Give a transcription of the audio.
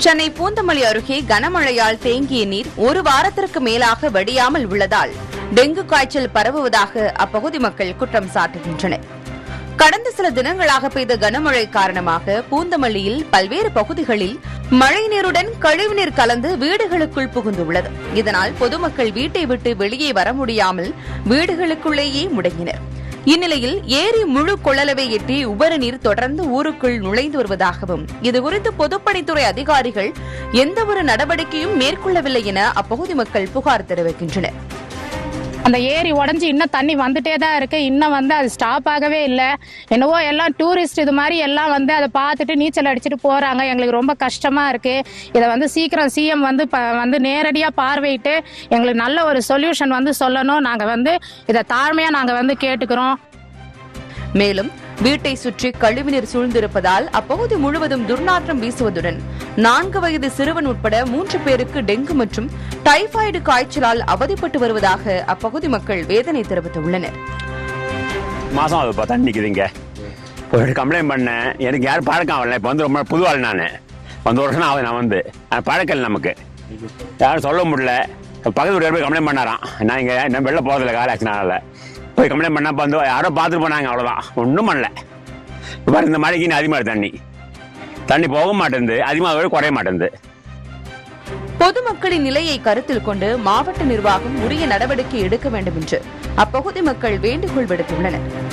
சென்னை பூந்தமல்லி அருகே கனமழையால் தேங்கிய நீர் ஒரு வாரத்திற்கு மேலாக வடியாமல் உள்ளதால் டெங்கு காய்ச்சல் பரவுவதாக அப்பகுதி மக்கள் குற்றம் சாட்டுகின்றனர் கடந்த சில தினங்களாக பெய்த கனமழை காரணமாக பூந்தமல்லியில் பல்வேறு பகுதிகளில் மழைநீருடன் கழிவுநீர் கலந்து வீடுகளுக்குள் புகுந்துள்ளது இதனால் பொதுமக்கள் வீட்டை விட்டு வெளியே வர முடியாமல் வீடுகளுக்குள்ளேயே முடங்கினர் இந்நிலையில் ஏரி முழு கொள்ளளவை எட்டி உபரி நீர் தொடர்ந்து ஊருக்குள் நுழைந்து வருவதாகவும் இதுகுறித்து பொதுப்பணித்துறை அதிகாரிகள் எந்தவொரு நடவடிக்கையும் மேற்கொள்ளவில்லை என அப்பகுதி மக்கள் புகார் தெரிவிக்கின்றனர் அந்த ஏரி உடஞ்சி இன்னும் தண்ணி வந்துட்டே தான் இருக்கு இன்னும் வந்து அது ஸ்டாப் ஆகவே இல்லை என்னவோ எல்லாம் டூரிஸ்ட் இது மாதிரி எல்லாம் வந்து அதை பார்த்துட்டு நீச்சல் அடிச்சுட்டு போறாங்க எங்களுக்கு ரொம்ப கஷ்டமா இருக்கு இதை வந்து சீக்கிரம் சிஎம் வந்து ப- வந்து நேரடியாக பார்வையிட்டு எங்களுக்கு நல்ல ஒரு சொல்யூஷன் வந்து சொல்லணும் நாங்கள் வந்து இதை தாழ்மையாக நாங்கள் வந்து கேட்டுக்கிறோம் மேலும் வீட்டை சுற்றி கழிவுநீர் சூழ்ந்திருப்பதால் அப்பகுதி முழுவதும் துர்நாற்றம் வீசுவதுடன் நான்கு வயது சிறுவன் உட்பட மூன்று பேருக்கு டெங்கு மற்றும் டைபாய்டு காய்ச்சலால் அவதிப்பட்டு வருவதாக அப்பகுதி மக்கள் வேதனை தெரிவித்துள்ளனர் மாதம் அது பார்த்தா நிற்குதுங்க ஒரு கம்ப்ளைண்ட் பண்ணேன் எனக்கு யாரும் பழக்கம் ஆகல இப்போ வந்து ரொம்ப புது ஆள் நான் வந்து வருஷம் ஆகுது நான் வந்து அது பழக்கம் இல்லை நமக்கு யாரும் சொல்ல முடியல பக்கத்து வீட்டுல போய் கம்ப்ளைண்ட் பண்ணாராம் நான் இங்கே என்ன வெளில போகிறதில்ல கால் ஆக்சிடென்ட்னால போய் கம்ப்ளைண்ட் பண்ணப்போ வந்து யாரோ பார்த்துட்டு போனாங்க அவ்வளோதான் ஒன்றும் பண்ணல இப்போ இந்த மழைக்கு இன்னும் அதிகமாக தண்ணி தண்ணி போக மாட்டேங்குது அதிகமாக குறைய மாட்டேங்குது பொதுமக்களின் நிலையை கருத்தில் கொண்டு மாவட்ட நிர்வாகம் உரிய நடவடிக்கை எடுக்க வேண்டும் என்று அப்பகுதி மக்கள் வேண்டுகோள் விடுத்துள்ளனர்